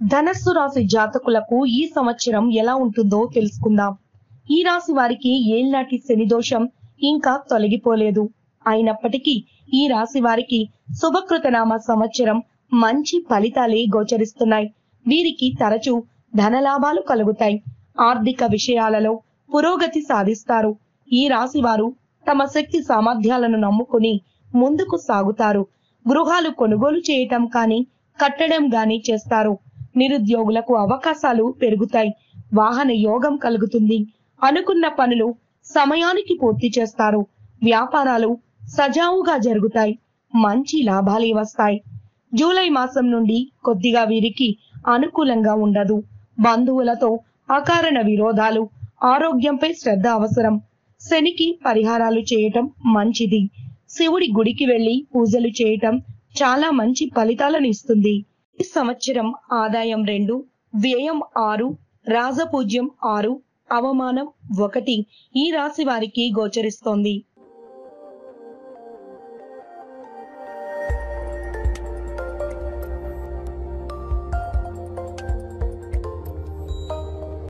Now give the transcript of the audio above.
ధనస్సు రాశి జాతకులకు ఈ సంవత్సరం ఎలా ఉంటుందో తెలుసుకుందాం ఈ రాశి వారికి ఏళ్నాటి శని దోషం ఇంకా తొలగిపోలేదు అయినప్పటికీ ఈ రాశి వారికి శుభకృతనామ సంవత్సరం మంచి ఫలితాలే గోచరిస్తున్నాయి వీరికి తరచూ ధనలాభాలు కలుగుతాయి ఆర్థిక విషయాలలో పురోగతి సాధిస్తారు ఈ రాశి వారు తమ శక్తి సామర్థ్యాలను నమ్ముకుని ముందుకు సాగుతారు గృహాలు కొనుగోలు చేయటం కానీ కట్టడం గాని చేస్తారు నిరుద్యోగులకు అవకాశాలు పెరుగుతాయి వాహన యోగం కలుగుతుంది అనుకున్న పనులు సమయానికి పూర్తి చేస్తారు వ్యాపారాలు సజావుగా జరుగుతాయి మంచి లాభాలే వస్తాయి జూలై మాసం నుండి కొద్దిగా వీరికి అనుకూలంగా ఉండదు బంధువులతో అకారణ విరోధాలు ఆరోగ్యంపై శ్రద్ధ అవసరం శనికి పరిహారాలు చేయటం మంచిది శివుడి గుడికి వెళ్లి పూజలు చేయటం చాలా మంచి ఫలితాలను ఇస్తుంది ఈ సంవత్సరం ఆదాయం రెండు వ్యయం ఆరు రాజపూజ్యం ఆరు అవమానం ఒకటి ఈ రాశి వారికి గోచరిస్తోంది